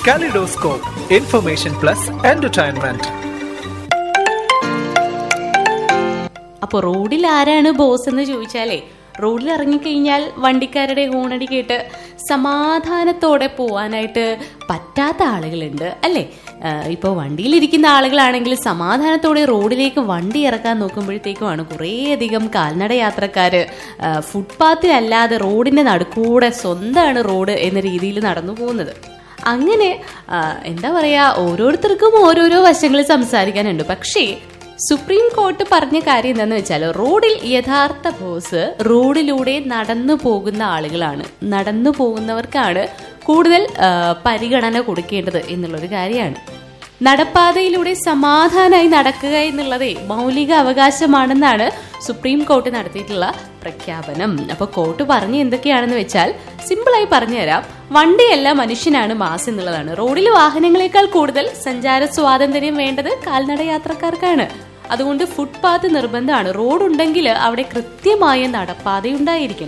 kaleidoscope information plus entertainment അപ്പോൾ റോഡിൽ ആരാണ് ബോസ് എന്ന് ചോദിച്ചാലേ റോഡിൽ ഇറങ്ങിക്കഴിഞ്ഞാൽ വണ്ടിക്കാരുടെ ഹോണടി കേട്ട് സമാധാനത്തോടെ പോവാനായിട്ട് പറ്റാത്ത ആളുകളുണ്ട് അല്ലേ ഇപ്പോൾ വണ്ടിയിലിരിക്കുന്ന ആളുകളാണെങ്കിൽ സമാധാനത്തോടെ റോഡിലേക്ക് വണ്ടി ഇറക്കാൻ നോക്കുമ്പോഴത്തേക്കുമാണ് കുറേയധികം കാൽനട യാത്രക്കാർ ഫുട്പാത്തിലല്ലാതെ റോഡിൻ്റെ നടുക്കൂടെ സ്വന്തമാണ് റോഡ് എന്ന രീതിയിൽ നടന്നു പോകുന്നത് അങ്ങനെ ആ, എന്താ പറയാ ഓരോരുത്തർക്കും ഓരോരോ വശങ്ങൾ സംസാരിക്കാനുണ്ട് പക്ഷേ സുപ്രീം കോർട്ട് പറഞ്ഞ കാര്യം എന്താണെന്ന് വെച്ചാൽ റോഡിൽ യഥാർത്ഥ ബോസ് റോഡിലൂടെ നടന്നു പോകുന്ന ആളുകളാണ് നടന്നു പോകുന്നവർക്കാണ് കൂടുതൽ ആ, പരിഗണന കൊടുക്കേണ്ടത് എന്നുള്ളൊരു കാര്യമാണ് നടപ്പാതയിലൂടെ സമാധാനമായി നടക്കുക എന്നുള്ളതേ മൗലിക അവകാശമാണെന്നാണ് സുപ്രീം കോർട്ട് നടത്തിയിട്ടുള്ള പ്രഖ്യാപനം അപ്പൊ കോർട്ട് പറഞ്ഞ എന്തൊക്കെയാണെന്ന് വെച്ചാൽ സിമ്പിളായി പറഞ്ഞുതരാം വണ്ടിയല്ല മനുഷ്യനാണ് മാസ് എന്നുള്ളതാണ് റോഡിൽ വാഹനങ്ങളെക്കാൾ കൂടുതൽ സഞ്ചാര സ്വാതന്ത്ര്യം വേണ്ടത് കാൽനട യാത്രക്കാർക്കാണ് അതുകൊണ്ട് ഫുട്പാത്ത് നിർബന്ധമാണ് റോഡ് ഉണ്ടെങ്കിൽ അവിടെ കൃത്യമായ നടപ്പാത ഉണ്ടായിരിക്കണം